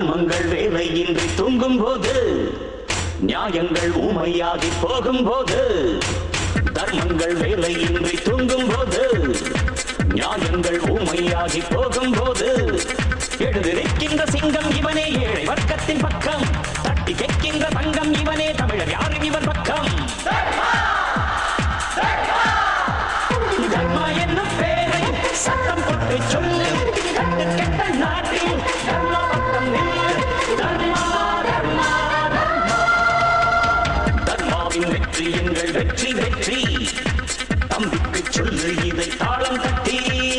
தர்மங்கள் வேலையின்றி தூங்கும் போது நியாயங்கள் ஊமையாகி போகும் போது தர்மங்கள் வேலையின்றி தூங்கும் போது நியாயங்கள் ஊமையாகி போகும் போது எழுதிருக்கின்ற சிங்கம் இவனே ஏழை வர்க்கத்தின் பக்கம் தட்டி கேட்கின்ற தங்கம் இவனே தமிழர் யாரும் இவன் பக்கம் தர்மா என்னும் பேரை சத்தம் போட்டு சொல்லு கட்டு கெட்ட நாட்டில் தர்மா பக்கம் நில்லு தர்மா தர்மா தர்மா தர்மாவின் வெற்றி எங்கள் வெற்றி வெற்றி தம்பிக்கு சொல்லு இதை தாளம் தட்டி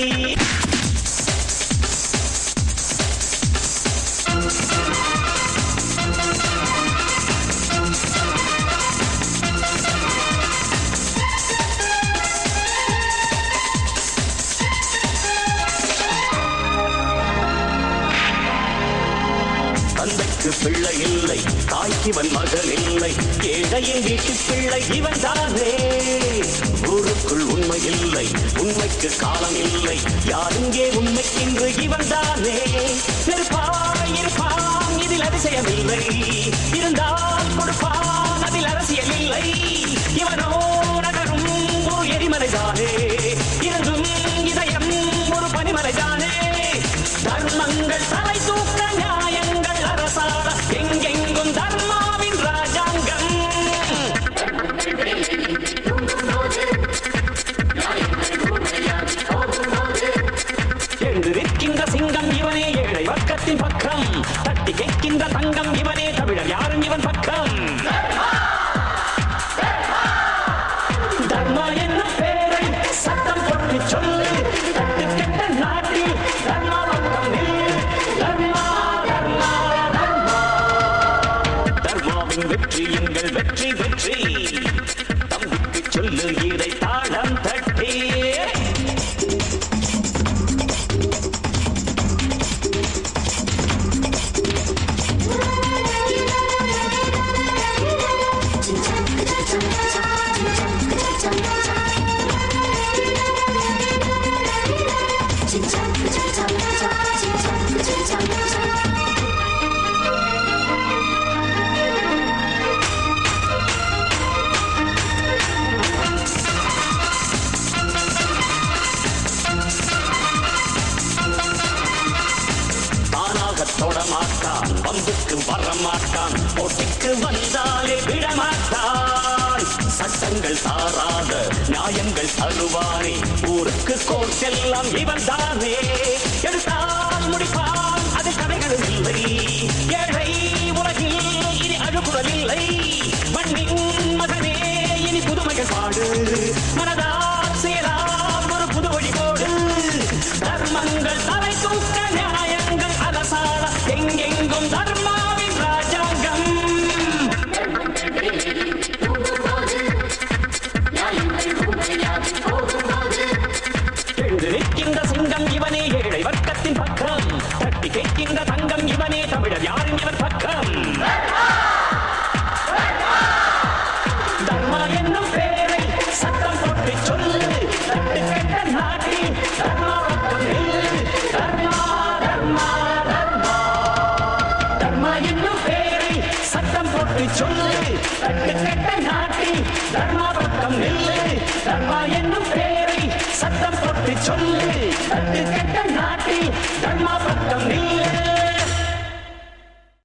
தந்தைக்கு பிள்ளை இல்லை தாய்க்கிவன் மகன் இல்லை ஏழையின் வீட்டு பிள்ளை இவன் தானே ஊருக்குள் உண்மை இல்லை உண்மைக்கு காலம் இல்லை யாருங்கே உண்மைக்கின்று இவன் தானே இருப்பான் இருப்பான் இதில் அதிசயமில்லை இருந்தால் கொடுப்பான் அதில் அரசியல் இல்லை இவனோ நகரும் ஒரு எரிமலைதானே இருந்தும் இதயம் ஒரு பனிமலைதானே தர்மங்கள் தலை தூக்க நியாயங்கள் அரசாட எங்கெங்கும் தர்மாவின் ராஜாங்கம் எழுந்திருக்கின்ற சிங்கம் இவனே ஏழை வர்க்கத்தின் பக்கம் தட்டி கேட்கின்ற தங்கம் இவனே தமிழர் யாரும் இவன் பக்கம் தர்மா என்னும் பேரை சத்தம் போட்டு சொல்லு தட்டு கெட்ட நாட்டில் தர்மா பக்கம் நில்லு தர்மா தர்மா தர்மா தர்மாவின் வெற்றி எங்கள் வெற்றி வெற்றி தம்பிக்கு சொல்லு இதை தாளம் தட்டி தானாக தொட மாட்டான் பம்புக்கு வர மாட்டான் போட்டிக்கு வந்தாலே விடமாட்டான் சட்டங்கள் தாராத நியாயங்கள் தருவானே ஊருக்கு கோர்ட்டெல்லாம் இவன் தானே எடுத்தால் முடிப்பான் அது கடைகளும் இல்லை ஏழை உலகில் இனி அழுகுறல் இல்லை மண்ணின் மகனே இனி புதுமைகள் பாடு மனதால் செயலால் ஒரு புது வழிகோடு தர்மங்கள் தலை தூக்க நியாயங்கள் அலசாட எங்கெங்கும் தர்மாவின் ராஜாங்கம் எழுந்திருக்கின்ற சிங்கம் இவனே ஏழை வர்க்கத்தின் பக்கம் தட்டி கேட்கின்ற தங்கம் இவனே தமிழர் யாரும் இவர் பக்கம் தர்மா என்னும் பேரை சத்தம் போட்டு சொல்லு தட்டு கெட்ட நாட்டில் தர்மா பக்கம் நில்லு தர்மா தர்மா தர்மா தர்மா என்னும் பேரை சத்தம் போட்டு சொல்லு தட்டு கெட்ட நாட்டில் தர்மா பக்கம் நில்லு தர்மா என்னும் பேரை சத்தம் போட்டு சொல்லு தட்டு கெட்ட நாட்டில் தர்மா பக்கம் நில்லு